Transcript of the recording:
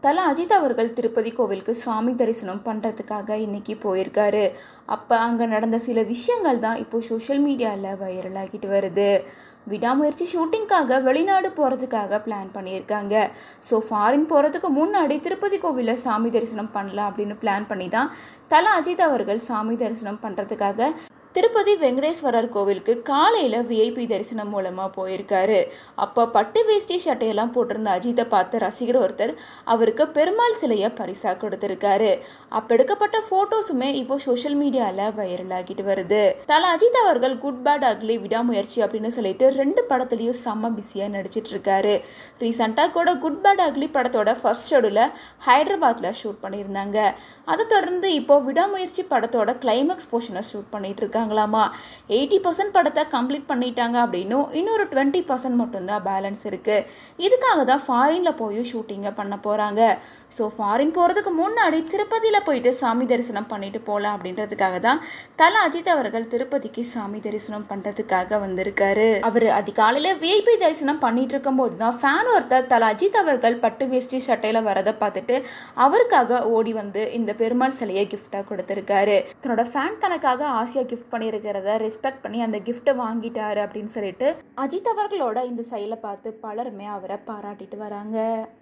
தல அஜித் அவர்கள் திருப்பதி கோவிலுக்கு சாமி தரிசனம் பண்ணுறதுக்காக இன்னைக்கு போயிருக்காரு அப்போ அங்கே நடந்த சில விஷயங்கள் தான் இப்போ சோஷியல் மீடியாவில் வைரல் ஆகிட்டு வருது விடாமுயற்சி ஷூட்டிங்காக வெளிநாடு போகிறதுக்காக பிளான் பண்ணியிருக்காங்க ஸோ ஃபாரின் போகிறதுக்கு முன்னாடி திருப்பதி கோவிலில் சாமி தரிசனம் பண்ணலாம் அப்படின்னு பிளான் பண்ணி தான் தல அஜித் அவர்கள் சாமி தரிசனம் பண்ணுறதுக்காக திருப்பதி வெங்கடேஸ்வரர் கோவிலுக்கு காலையில் விஐபி தரிசனம் மூலமாக போயிருக்காரு அப்போ பட்டு வேஷ்டி சட்டையெல்லாம் போட்டிருந்த அஜித்தை பார்த்த ரசிகர் ஒருத்தர் அவருக்கு பெருமாள் சிலையை பரிசாக கொடுத்துருக்காரு அப்போ எடுக்கப்பட்ட ஃபோட்டோஸுமே இப்போ சோஷியல் மீடியாவில் வைரல் ஆகிட்டு வருது தல அஜித் அவர்கள் குட் பேட் அக்லி விடாமுயற்சி அப்படின்னு சொல்லிட்டு ரெண்டு படத்துலையும் செம்ம பிஸியாக நடிச்சிட்டு இருக்காரு ரீசெண்டாக கூட குட் பேட் அக்லி படத்தோட ஃபர்ஸ்ட் ஷெடியூல ஹைதராபாத்தில் ஷூட் பண்ணியிருந்தாங்க அதை தொடர்ந்து இப்போ விடாமுயற்சி படத்தோட கிளைமேக்ஸ் போர்ஷனை ஷூட் பண்ணிட்டு இருக்காங்களாமா எயிட்டி பர்சன்ட் படத்தை கம்ப்ளீட் பண்ணிட்டாங்க அப்படின்னும் இன்னொரு டுவெண்ட்டி பர்சன்ட் மட்டும்தான் பேலன்ஸ் இருக்கு இதுக்காக தான் ஃபாரினில் போய் ஷூட்டிங்கை பண்ண போகிறாங்க ஸோ ஃபாரின் போகிறதுக்கு முன்னாடி திருப்பதியில் போயிட்டு சாமி தரிசனம் பண்ணிட்டு போகலாம் அப்படின்றதுக்காக தான் தல அஜித் அவர்கள் திருப்பதிக்கு சாமி தரிசனம் பண்ணுறதுக்காக வந்திருக்காரு அவர் அதிகாலையில் விஐபி தரிசனம் பண்ணிட்டு இருக்கும்போது தான் ஃபேன் ஒருத்தர் தல அஜித் அவர்கள் பட்டு வேஷ்டி சட்டையில் வரதை பார்த்துட்டு அவருக்காக ஓடி வந்து இந்த பெருமாள் சிலையை கிஃப்டாக கொடுத்துருக்காரு தன்னோட ஃபேன் தனக்காக ஆசையாக கிஃப்ட் பண்ணியிருக்கிறத ரெஸ்பெக்ட் பண்ணி அந்த கிஃப்ட்டை வாங்கிட்டாரு அப்படின்னு சொல்லிட்டு அஜித் அவர்களோட இந்த செயலை பார்த்து பலருமே அவரை பாராட்டிட்டு வராங்க